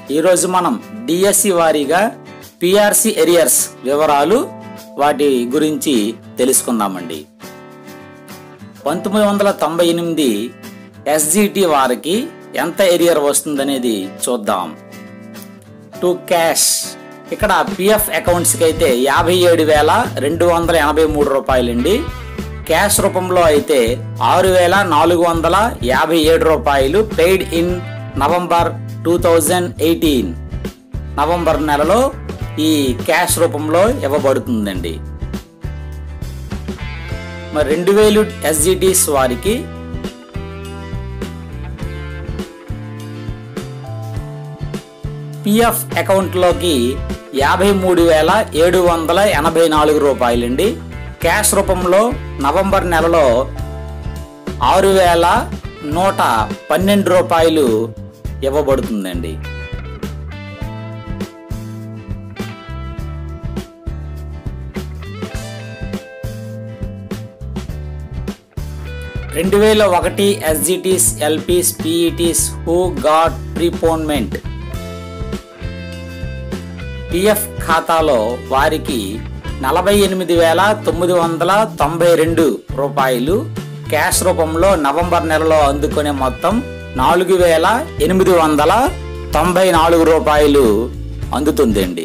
ఈరోజు మనం డిఎస్సి వారీగా పిఆర్సి ఎరియర్స్ వివరాలు వాటి గురించి తెలుసుకుందామండి పంతొమ్మిది వందల తొంభై ఎనిమిది ఎస్జిటి వారికి ఎంత ఎరియర్ వస్తుందనేది చూద్దాం టు క్యాష్ ఇక్కడ పిఎఫ్ అకౌంట్స్కి అయితే యాభై ఏడు వేల రెండు వందల ఎనభై మూడు రూపాయలండి క్యాష్ రూపంలో అయితే ఆరు వేల నాలుగు వందల యాభై ఏడు రూపాయలు paid in November two thousand eighteen November నెలలో ఈ క్యాష్ రూపంలో ఇవ్వబడుతుందండి మరి రెండు వేలు ఎస్జిటిస్ వారికి పిఎఫ్ అకౌంట్లోకి యాభై మూడు వేల ఏడు వందల ఎనభై నాలుగు రూపాయలండి క్యాష్ రూపంలో నవంబర్ నెలలో ఆరు వేల నూట పన్నెండు రూపాయలు ఇవ్వబడుతుందండి రెండు వేల ఒకటి SGTs LPs PETs who got preponement PF ఖాతాలో వారికి నలభై ఎనిమిది వేల తొమ్మిది వందల తొంభై రెండు రూపాయలు క్యాష్ రూపంలో నవంబర్ నెలలో అందుకునే మొత్తం నాలుగు వేల ఎనిమిది వందల తొంభై నాలుగు రూపాయలు అందుతుందండి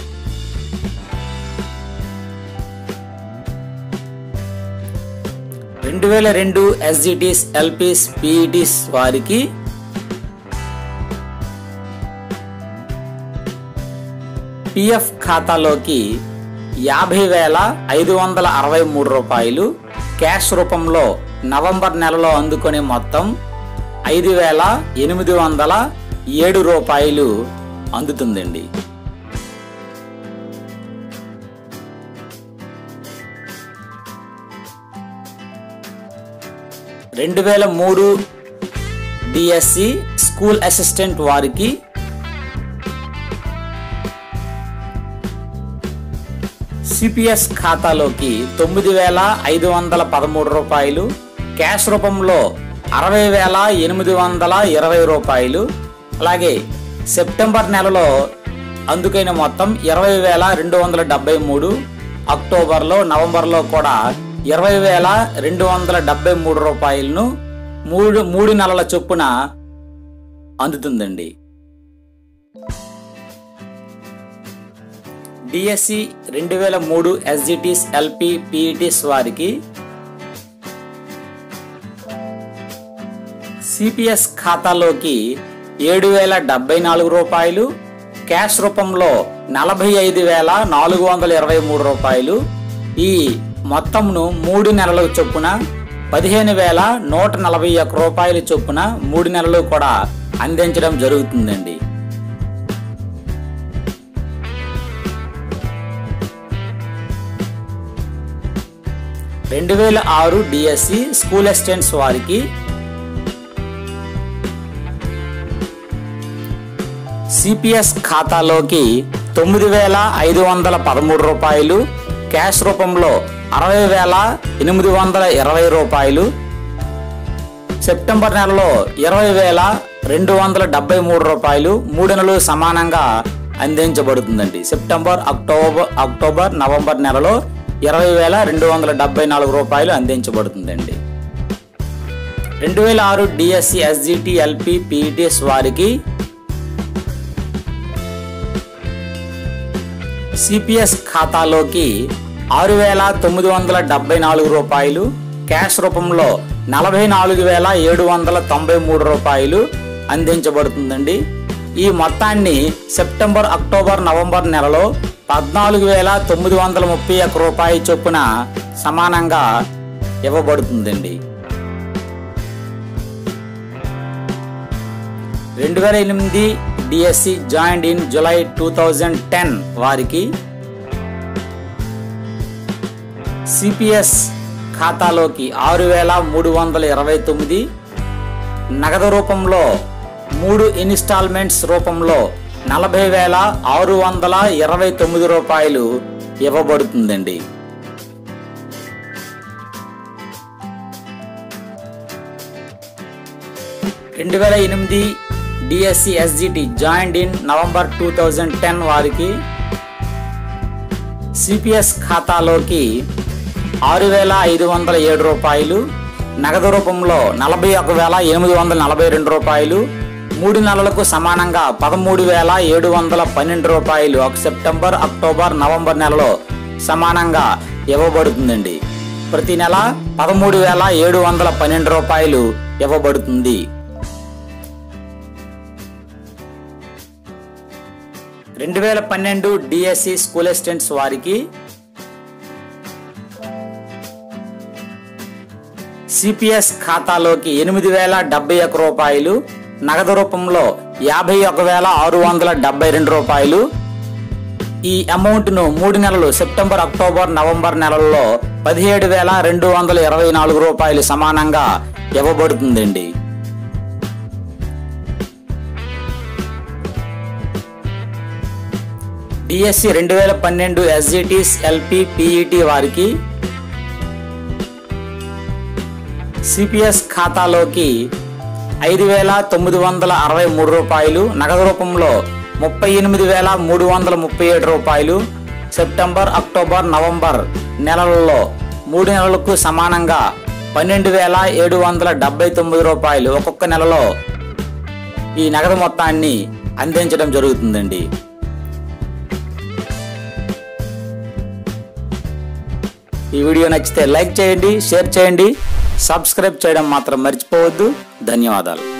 రెండు వేల రెండు ఎస్జిటిస్ ఎల్పిస్ పిఈటిస్ వారికి పిఎఫ్ ఖాతాలోకి యాభై వేల ఐదు వందల అరవై మూడు రూపాయలు క్యాష్ రూపంలో నవంబర్ నెలలో అందుకునే మొత్తం ఐదు వేల ఎనిమిది వందల ఏడు రూపాయలు అందుతుందండి రెండు వేల మూడు డిఎస్సి స్కూల్ అసిస్టెంట్ వారికి సిపిఎస్ ఖాతాలోకి తొమ్మిది వేల ఐదు వందల పదమూడు రూపాయలు క్యాష్ రూపంలో అరవై వేల ఎనిమిది వందల ఇరవై రూపాయలు అలాగే సెప్టెంబర్ నెలలో అందుకైన మొత్తం ఇరవై వేల రెండు వందల డెబ్బై మూడు అక్టోబర్లో నవంబర్లో కూడా ఇరవై వేల రెండు వందల డెబ్బై మూడు రూపాయలను మూడు మూడు నెలల చొప్పున అందుతుందండి డిఎస్సి రెండు వేల మూడు ఎస్జిటిస్ ఎల్పి పిఈటిస్ వారికి సిపిఎస్ ఖాతాలోకి ఏడు వేల డెబ్బై నాలుగు రూపాయలు క్యాష్ రూపంలో నలభై ఐదు వేల నాలుగు వందల ఇరవై మూడు రూపాయలు ఈ మొత్తంను మూడు నెలల చొప్పున పదిహేను వేల నూట నలభై ఒక్క రూపాయల చొప్పున మూడు నెలలు కూడా అందించడం జరుగుతుందండి రెండు వేల ఆరు డిఎస్సి స్కూల్ అసిస్టెంట్స్ వారికి సిపిఎస్ ఖాతాలోకి తొమ్మిది వేల ఐదు వందల పదమూడు రూపాయలు క్యాష్ రూపంలో అరవై వేల ఎనిమిది వందల ఇరవై రూపాయలు సెప్టెంబర్ నెలలో ఇరవై వేల రెండు వందల డెబ్బై మూడు రూపాయలు మూడు నెలలు సమానంగా అందించబడుతుందండి సెప్టెంబర్ అక్టోబర్ అక్టోబర్ నవంబర్ నెలలో ఇరవై వేల రెండు వందల డెబ్బై నాలుగు రూపాయలు అందించబడుతుందండి రెండు వేల ఆరు డిఎస్సి ఎస్జిటి ఎల్పి పిఈటిఎస్ వారికి సిపిఎస్ ఖాతాలోకి ఆరు వేల తొమ్మిది వందల డెబ్బై నాలుగు రూపాయలు క్యాష్ రూపంలో నలభై నాలుగు వేల ఏడు వందల తొంభై మూడు రూపాయలు అందించబడుతుందండి ఈ మొత్తాన్ని సెప్టెంబర్ అక్టోబర్ నవంబర్ నెలలో పద్నాలుగు వేల తొమ్మిది వందల ముప్పై ఒక్క రూపాయి చొప్పున సమానంగా ఇవ్వబడుతుందండి రెండు వేల ఎనిమిది DSC joined in July two thousand ten వారికి సిపిఎస్ ఖాతాలోకి ఆరు వేల మూడు వందల ఇరవై తొమ్మిది నగదు రూపంలో మూడు ఇన్స్టాల్మెంట్స్ రూపంలో నలభై వేల ఆరు వందల ఇరవై తొమ్మిది రూపాయలు ఇవ్వబడుతుందండి రెండు వేల ఎనిమిది DSC SGT joined in November two thousand ten వారికి సిపిఎస్ ఖాతాలోకి ఆరు వేల ఐదు వందల ఏడు రూపాయలు నగదు రూపంలో నలభై ఒక వేల ఎనిమిది వందల నలభై రెండు రూపాయలు మూడు నెలలకు సమానంగా పదమూడు వేల ఏడు వందల పన్నెండు రూపాయలు ఒక సెప్టెంబర్ అక్టోబర్ నవంబర్ నెలలో సమానంగా ఇవ్వబడుతుందండి ప్రతి నెల పదమూడు వేల ఏడు వందల పన్నెండు రూపాయలు ఇవ్వబడుతుంది రెండు వేల పన్నెండు డిఎస్సి స్కూల్ అసిస్టెంట్స్ వారికి సిపిఎస్ ఖాతాలోకి ఎనిమిది వేల డెబ్బై ఒక రూపాయలు నగదు రూపంలో యాభై ఒక వేల ఆరు వందల డెబ్బై రెండు రూపాయలు ఈ అమౌంట్ను మూడు నెలలు సెప్టెంబర్ అక్టోబర్ నవంబర్ నెలల్లో పదిహేడు వేల రెండు వందల ఇరవై నాలుగు రూపాయలు సమానంగా ఇవ్వబడుతుందండి డిఎస్సి రెండు వేల పన్నెండు ఎస్జిటిస్ ఎల్పి పిఈటి వారికి సిపిఎస్ ఖాతాలోకి ఐదు వేల తొమ్మిది వందల అరవై మూడు రూపాయలు నగదు రూపంలో ముప్పై ఎనిమిది వేల మూడు వందల ముప్పై ఏడు రూపాయలు సెప్టెంబర్ అక్టోబర్ నవంబర్ నెలలలో మూడు నెలలకు సమానంగా పన్నెండు వేల ఏడు వందల డెబ్బై తొమ్మిది రూపాయలు ఒక్కొక్క నెలలో ఈ నగదు మొత్తాన్ని అందించడం జరుగుతుందండి ఈ వీడియో నచ్చితే లైక్ చేయండి షేర్ చేయండి సబ్స్క్రైబ్ చేయడం మాత్రం మర్చిపోవద్దు ధన్యవాదాలు